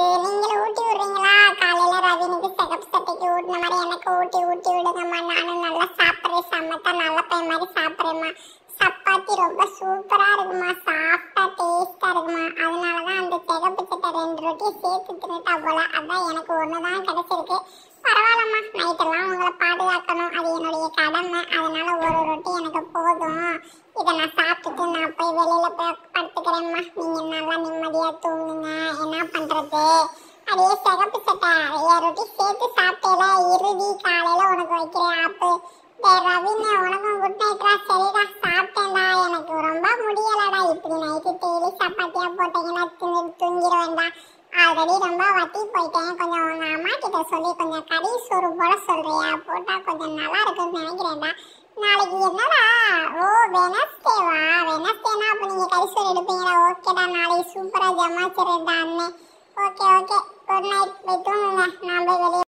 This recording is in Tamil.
நீங்களும் ஊட்டி விடுறீங்களா காலையில ரவினுக்கு சிகப்பு சட்டைக்கு ஊட்டின மாதிரி எனக்கு ஊட்டி ஊட்டி விடுங்கம்மா நானும் நல்லா சாப்பிட்றேன் சமத்தா நல்ல பையன் மாதிரி சாப்பிட்றேம்மா சப்பாத்தி ரொம்ப சூப்பரா இருக்குமா சாஃப்டா டேஸ்டா இருக்குமா அதனாலதான் அந்த சிகப்பு சட்டை ரெண்டு ரொட்டி சேர்த்து தின்னுட்டா போல அதான் எனக்கு ஒண்ணுதான் கிடைச்சிருக்கு பரவாயில்லம்மா நைட்டெல்லாம் உங்களை பாதுகாக்கணும் அது என்னுடைய கடமை அதனால ஒரு ரொட்டி எனக்கு போதும் இதை நான் சாப்பிட்டுட்டு நான் போய் வெளியில போய் படுத்துக்கிறேம்மா நீங்க நல்லா நிம்மதியா தூங்குங்க என்ன பண்றது அடியே சிகப்பு சட்டை ஏழு ரொட்டி சேர்த்து சாப்பிட்டேல இறுதி காலையில உனக்கு வைக்கிறேன் ஆப்பு டேய் ரவின்னு உனக்கும் குட் நைட்ரா சரிடா சாப்பிட்டேன்டா எனக்கு ரொம்ப முடியலடா இப்படி நைட்டு டெய்லி சப்பாத்தியா போட்டீங்கன்னா தின்னு தூங்கிடுவேன்டா ஆல்ரெடி ரொம்ப வத்தி போயிட்டேன் கொஞ்சம் உங்க அம்மா கிட்ட சொல்லி கொஞ்சம் கறி சோறு போட சொல்றியா போட்டா கொஞ்சம் நல்லா இருக்கும்னு நினைக்கிறேன்டா நாளைக்கு என்னடா ஓ வெனஸ்டேவா வெனஸ்டேனா அப்ப நீங்க கறி சோறு எடுப்பீங்களா ஓகேடா நாளைக்கு சூப்பரா ஜமாச்சிருந்தா அண்ணே ஓகே ஓகே குட் நைட் போய் தூங்குங்க நான் போய் வெளியே